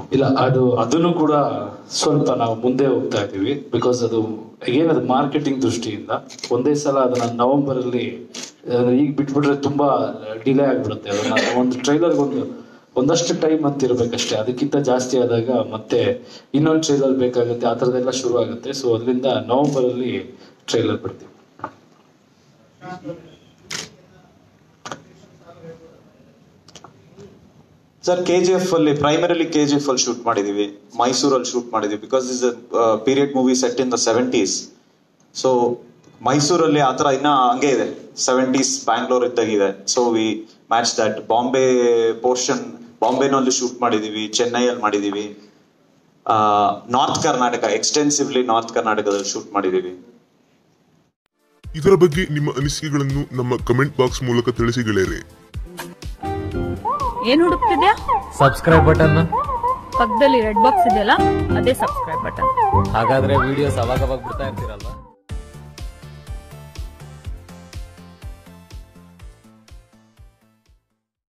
ಇಲ್ಲ ಅದು ಅದನ್ನು ಕೂಡ ಸ್ವಲ್ಪ ನಾವು ಮುಂದೆ ಹೋಗ್ತಾ ಇದೀವಿ ಬಿಕಾಸ್ ಅದು ಏನದು ಮಾರ್ಕೆಟಿಂಗ್ ದೃಷ್ಟಿಯಿಂದ ಒಂದೇ ಸಲ ಅದನ್ನ ನವೆಂಬರ್ ಅಲ್ಲಿ ಅಹ್, ಈಗ ಬಿಟ್ಬಿಟ್ರೆ ತುಂಬಾ ಡಿಲೇ ಆಗ್ಬಿಡುತ್ತೆ ಅದನ್ನ ಒಂದು ಟ್ರೈಲರ್ ಒಂದು ಒಂದಷ್ಟು ಟೈಮ್ ಅಂತ ಇರ್ಬೇಕಷ್ಟೇ ಅದಕ್ಕಿಂತ ಜಾಸ್ತಿ ಆದಾಗ ಮತ್ತೆ ಇನ್ನೊಂದು ಟ್ರೈಲರ್ ಬೇಕಾಗುತ್ತೆ ಆ ಥರದ್ದೆಲ್ಲ ಶುರು ಆಗುತ್ತೆ ಸೊ ಅದರಿಂದ ನವೆಂಬರ್ ಅಲ್ಲಿ ಟ್ರೈಲರ್ ಬಿಡ್ತೀವಿ ಸರ್ ಕೆ ಜಿ ಎಫ್ ಅಲ್ಲಿ ಪ್ರೈಮರಿಲಿ ಕೆ ಜಿ ಎಫ್ ಅಲ್ಲಿ ಶೂಟ್ ಮಾಡಿದೀವಿ ಮೈಸೂರಲ್ಲಿ ಶೂಟ್ ಮಾಡಿದೀವಿ because is period movie set in the seventies so ಮೈಸೂರಲ್ಲಿ ಆ ಥರ ಇನ್ನ ಹಂಗೆ ಇದೆ ಸೆವೆಂಟೀಸ್ ಬ್ಯಾಂಗ್ಳೂರ್ ಇದ್ದಾಗಿದೆ so we match that Bombay portion ಬಾಂಬೆನಲ್ಲಿ ಶೂಟ್ ಮಾಡಿದೀವಿ ಚೆನ್ನೈಯಲ್ಲಿ ಮಾಡಿದೀವಿ ನಾರ್ತ್ ಕರ್ನಾಟಕ ಎಕ್ಸ್ಟೆನ್ಸಿವ್ಲಿ ನಾರ್ತ್ ಕರ್ನಾಟಕದಲ್ಲಿ ಶೂಟ್ ಮಾಡಿದೀವಿ ಇದರ ಬಗ್ಗೆ ನಿಮ್ಮ ಅನಿಸಿಕೆಗಳನ್ನು ನಮ್ಮ ಕಮೆಂಟ್ ಬಾಕ್ಸ್ ಮೂಲಕ ತಿಳಿಸಿ ಗೆಳೆಯರೆ ಏನ್ ಹುಡುಕ್ತಿದ್ಯಾ ಸಬ್ಸ್ಕ್ರೈಬ್ ಬಟನ್ ಪಕ್ಕದಲ್ಲಿ ರೆಡ್ ಬಾಕ್ಸ್ ಇದೆಯಲ್ಲ ಅದೇ ಸಬ್ಸ್ಕ್ರೈಬ್ ಬಟನ್ ಹಾಗಾದ್ರೆ ವಿಡಿಯೋಸ್ ಅವಾಗ ಅವಾಗ ಬಿಡ್ತಾ ಇರ್ತೀರಲ್ವಾ